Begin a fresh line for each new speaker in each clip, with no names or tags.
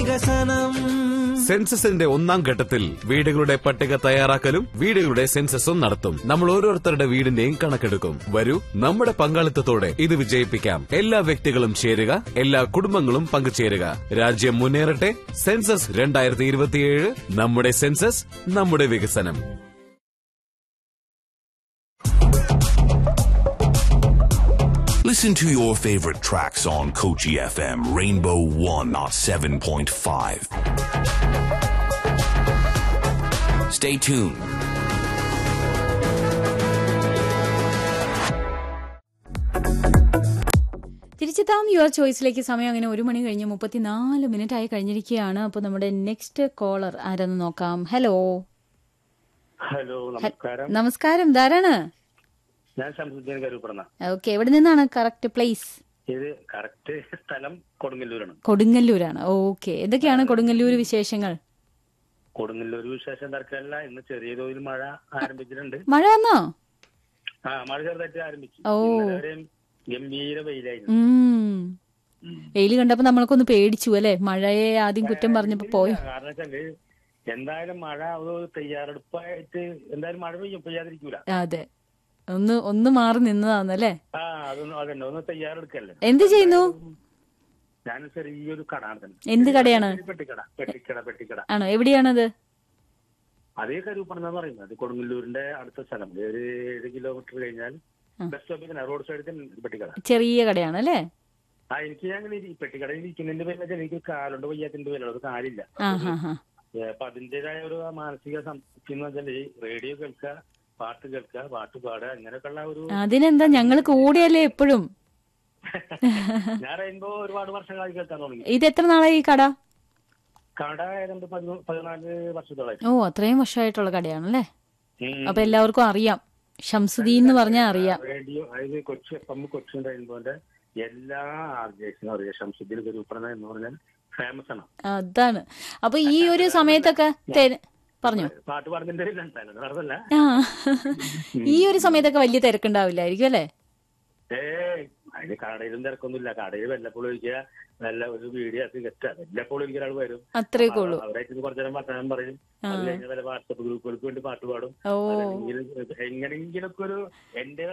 വികസനം
സെൻസസിന്റെ ഒന്നാം ഘട്ടത്തിൽ വീടുകളുടെ പട്ടിക തയ്യാറാക്കലും വീടുകളുടെ സെൻസസും നടത്തും നമ്മൾ ഓരോരുത്തരുടെ വീടിന്റെയും കണക്കെടുക്കും വരൂ നമ്മുടെ പങ്കാളിത്തത്തോടെ ഇത് വിജയിപ്പിക്കാം എല്ലാ വ്യക്തികളും ചേരുക എല്ലാ കുടുംബങ്ങളും പങ്കുചേരുക രാജ്യം മുന്നേറട്ടെ സെൻസസ് രണ്ടായിരത്തി ഇരുപത്തിയേഴ് നമ്മുടെ സെൻസസ് നമ്മുടെ വികസനം
Listen to your favorite tracks on Kochi FM Rainbow 107.5. Stay tuned.
തിരിച്ചെത്താം യുവർ ചോയ്സിലേക്ക് സമയം അങ്ങനെ ഒരു മണി കഴിഞ്ഞ് മുപ്പത്തിനാല് മിനിറ്റ് ആയി കഴിഞ്ഞിരിക്കുകയാണ് അപ്പോൾ നമ്മുടെ നെക്സ്റ്റ് കോളർ ആരെന്ന് നോക്കാം ഹലോ
ഹലോ നമസ്കാരം
നമസ്കാരം ധാരാണ്
ഞാൻ ശംസുദ്ദീൻ കരുപ്പെടുന്ന
ഓക്കെ എവിടെ നിന്നാണ് കറക്റ്റ് പ്ലേസ്
ഇത് കറക്റ്റ് സ്ഥലം കൊടുങ്ങല്ലൂരാണ്
കൊടുങ്ങല്ലൂരാണ് ഓക്കെ എന്തൊക്കെയാണ് കൊടുങ്ങല്ലൂർ വിശേഷങ്ങൾ
കൊടുങ്ങല്ലൂർ വിശേഷം തർക്കമല്ല ഇന്ന് ചെറിയ തോതിൽ മഴ ആരംഭിച്ചിട്ടുണ്ട്
മഴ വന്നോ
ആ മഴ ചെറുതായിട്ട് ആരംഭിച്ചു
ഓ.
ഇന്നലെ വരെയും ഗംഭീര വെയിലായിരുന്നു
ഉം വെയിൽ കണ്ടപ്പോ നമ്മൾക്കൊന്ന് പേടിച്ചു അല്ലെ മഴയെ ആദ്യം കുറ്റം പറഞ്ഞപ്പോ പോയി
കാരണം വെച്ചാല് എന്തായാലും മഴ ഒരു തയ്യാറെടുപ്പായിട്ട് എന്തായാലും മഴ പെയ്യും പെയ്യാതിരിക്കൂല
അതെ ഒന്ന് ഒന്ന് മാറി നിന്നതാന്നല്ലേ
ആ അതൊന്നും അതന്നെ ഒന്ന് തയ്യാറെടുക്കല്ലേ
എന്ത് ചെയ്യുന്നു
ഞാൻ ചെറിയൊരു കട നടത്തുന്നു.
എന്ത് കടയാണ്?
ഒരു പെട്ടിക്കട പെട്ടിക്കട പെട്ടിക്കട
ആണോ എവിടെയാണത്
അതേ കരുപ്പണെന്ന് പറയുന്നത് അത് കൊടുങ്ങല്ലൂരിന്റെ അടുത്ത സ്ഥലം ഒരു ഏഴ് കിലോമീറ്റർ കഴിഞ്ഞാൽ ബസ് സ്റ്റോപ്പിൽ തന്നെ റോഡ് സൈഡിൽ തന്നെ ഉണ്ട് പെട്ടിക്കട
ചെറിയ കടയാണ് അല്ലേ
ആ എനിക്ക് അങ്ങനെ ഈ പെട്ടിക്കടയിൽ ഇരിക്കുന്നതിന്റെ പേരിൽ വെച്ചാൽ എനിക്ക് കാലുണ്ട് വയ്യാത്തിന്റെ പേരിലുള്ള അത് കാലില്ല
ആ ഹാ ഹാ
ഏ, അപ്പൊ അതിന്റേതായ ഒരു മാനസിക സംതൃപ്തി എന്ന് വെച്ചാൽ റേഡിയോ കേൾക്കുക പാട്ട് കേൾക്കുക പാട്ട് പാടുക അങ്ങനെയൊക്കെയുള്ള ഒരു
അതിനെന്താ ഞങ്ങള് കൂടെയല്ലേ എപ്പോഴും
ഞാൻ റെയിൻബോ ഒരുപാട് വർഷങ്ങളായി കേൾക്കാൻ തുടങ്ങി
ഇത് എത്ര നാളായി ഈ കട
കട ഏതാണ്ട് പതിമൂ- പതിനാല് വർഷത്തോളായി
ഓ അത്രയും വർഷമായിട്ടുള്ള കടയാണല്ലേ
ഉം.
അപ്പൊ എല്ലാവർക്കും അറിയാം ഷംസുദ്ദീൻ എന്ന് പറഞ്ഞാൽ അറിയാം
റേഡിയോ അതായത് കൊച്ചി എഫ് എം കൊച്ചി റെയിൻബോന്റെ എല്ലാ ആർജേഷനും അറിയാം ഷംസുദ്ദീൻ കരൂപ്പണ എന്ന് പറഞ്ഞാൽ ഫേമസ് ആണ്
അതാണ് അപ്പൊ ഈ ഒരു സമയത്തൊക്കെ തെ- പറഞ്ഞോ
പാട്ട് പാടുന്നതിന്റെ ഒരു രണ്ടാണ് നടന്നല്ല
ആ ഈ ഒരു സമയത്തൊക്കെ വലിയ തിരക്കുണ്ടാവില്ലായിരിക്കും അല്ലേ
ഏ അതിന് കടയിലും തിരക്കൊന്നുമില്ല കടയിൽ വല്ലപ്പോഴും ഒഴിക്കുക നല്ല ഒരു വീഡിയോ ആക്കി കെട്ടുക വല്ലപ്പോഴും ഒരിക്കൽ ഒരാൾ വരും
അത്രയൊക്കെ ഉള്ളൂ
അവരായിട്ട് കുറച്ചു നേരം വർത്തമാനം പറയും അത് കഴിഞ്ഞ വല്ല വാട്സപ്പ് ഗ്രൂപ്പുകൾക്ക് വേണ്ടി പാട്ട് പാടും
ഓ
അതെങ്കിലും എങ്ങനെങ്കിലൊക്കെ ഒരു എന്റെ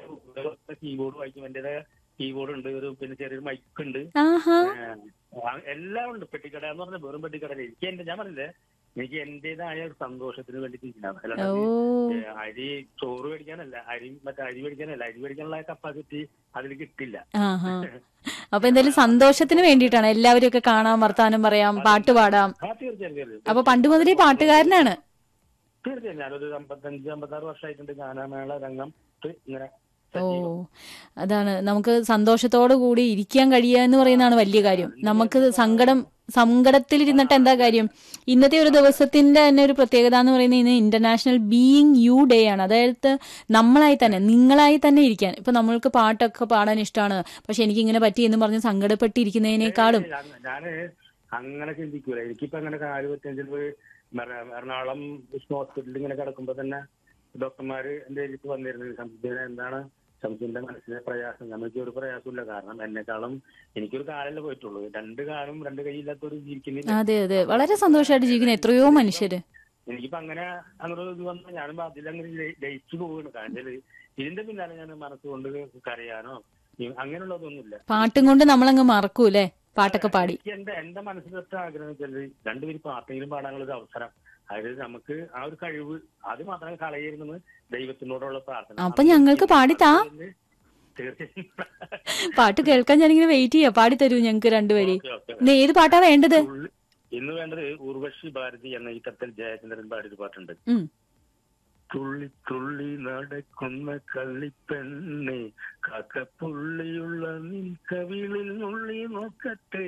കീബോർഡ് വായിക്കും എന്റേതായ കീബോർഡ് ഉണ്ട് ഒരു പിന്നെ ചെറിയൊരു മൈക്ക് ഉണ്ട്
ആഹാ
ആ, എല്ലാം ഉണ്ട് പെട്ടിക്കട എന്ന് പറഞ്ഞാൽ വെറും പെട്ടിക്കട എനിക്ക് എന്റെ ഞാൻ പറഞ്ഞില്ലേ എനിക്ക് എന്റേതായ ഒരു സന്തോഷത്തിന് വേണ്ടി തിരിക്കണം
ഓ
അല്ലാണ്ട് ഏ, അരി ചോറ് മേടിക്കാനല്ല അരി മറ്റേ അരി മേടിക്കാനല്ല അരി മേടിക്കാനുള്ള കപ്പാസിറ്റി അതിൽ കിട്ടില്ല
ആഹാ അപ്പൊ എന്തായാലും സന്തോഷത്തിന് വേണ്ടിയിട്ടാണ് എല്ലാവരും ഒക്കെ കാണാം വർത്താനം പറയാം പാട്ട് പാടാം
ആ തീർച്ചയായും തീർച്ചയായും
അപ്പൊ പണ്ട് മുതലേ പാട്ടുകാരനാണ്
തീർച്ചയായും ഞാനൊരു അമ്പത്തഞ്ച് അമ്പത്താറ് വർഷമായിട്ടുണ്ട് ഗാനമേള രംഗം ഇങ്ങനെ
ഓ അതാണ് നമുക്ക് സന്തോഷത്തോടു കൂടി ഇരിക്കാൻ കഴിയുക എന്ന് പറയുന്നതാണ് വലിയ കാര്യം നമുക്ക് സങ്കടം സങ്കടത്തിലിരുന്നിട്ട് എന്താ കാര്യം ഇന്നത്തെ ഒരു ദിവസത്തിന്റെ തന്നെ ഒരു പ്രത്യേകത എന്ന് പറയുന്നത് ഇന്ന് ഇന്റർനാഷണൽ ബീയിങ് യു ഡേ ആണ് അതായത് നമ്മളായി തന്നെ നിങ്ങളായി തന്നെ ഇരിക്കാൻ ഇപ്പൊ നമ്മൾക്ക് പാട്ടൊക്കെ പാടാൻ ഇഷ്ടമാണ് പക്ഷെ എനിക്ക് ഇങ്ങനെ പറ്റി എന്ന് പറഞ്ഞ് സങ്കടപ്പെട്ടിരിക്കുന്നതിനേക്കാളും
ഞാൻ- ഞാന് അങ്ങനെ ചിന്തിക്കൂല എനിക്കിപ്പോ അങ്ങനെ കാല് പറ്റിയെങ്കിൽ എറണാകുളം വിഷ്ണു ഹോസ്പിറ്റലിൽ ഇങ്ങനെ കിടക്കുമ്പോ തന്നെ ഡോക്ടർമാര് എന്റെ അടുത്ത് വന്നിരുന്നത് സംശയം എന്താണ് സംശയന്റെ മനസ്സിലെ പ്രയാസം നമുക്ക് ഒരു പ്രയാസമില്ല കാരണം എന്നെക്കാളും എനിക്കൊരു കാലല്ലേ പോയിട്ടുള്ളൂ രണ്ട് കാലും രണ്ട് കൈയില്ലാത്തൊരു ജീവിക്കുന്നില്ല
അതെ അതെ വളരെ സന്തോഷമായിട്ട് ജീവിക്കുന്ന എത്രയോ മനുഷ്യര്
എനിക്കിപ്പോ അങ്ങനെ അങ്ങനെ ഒരു ഇത് വന്നാൽ ഞാനും അതിലങ്ങനെ ലയി- ലയിച്ചു പോവുകയാണ് കാരണം വെച്ചാല് ഇതിന്റെ പിന്നാലെ ഞാൻ മനസ്സുകൊണ്ട് കരയാനോ ഈ- അങ്ങനെയുള്ളതൊന്നുമില്ല
പാട്ടും കൊണ്ട് നമ്മളങ്ങ് മറക്കൂലേ പാട്ടൊക്കെ പാടി
എനിക്ക് എന്റെ എന്റെ മനസ്സിലൊറ്റ ആഗ്രഹം വെച്ചാൽ രണ്ടുപേരും പാട്ടെങ്കിലും പാടാനുള്ള ഒരു അവസരം അതായത് നമുക്ക് ആ ഒരു കഴിവ് അത് മാത്രം കളയരുതെന്ന് ദൈവത്തിനോടുള്ള പ്രാർത്ഥന
അപ്പൊ ഞങ്ങൾക്ക് പാടിത്താ
തീർച്ചയായും
പാട്ട് കേൾക്കാൻ ഞാനിങ്ങനെ വെയിറ്റ് ചെയ്യാം പാടി തരൂ ഞങ്ങൾക്ക് രണ്ടുപേരെ
ഓക്കേ, ഓക്കേ.
ഇന്ന് ഏത് പാട്ടാ വേണ്ടത്
ഉള്ളി- ഇന്ന് വേണ്ടത് ഉർവശി ഭാരതി എന്ന ഈ കത്തിൽ ജയചന്ദ്രൻ പാടിയൊരു പാട്ടുണ്ട്
ഉം.
തുള്ളി തുള്ളി നടക്കുന്ന കള്ളിപ്പെണ്ണെ കാക്കപ്പുള്ളിയുള്ള നിൻ കവിളിൽ നുള്ളി നോക്കട്ടെ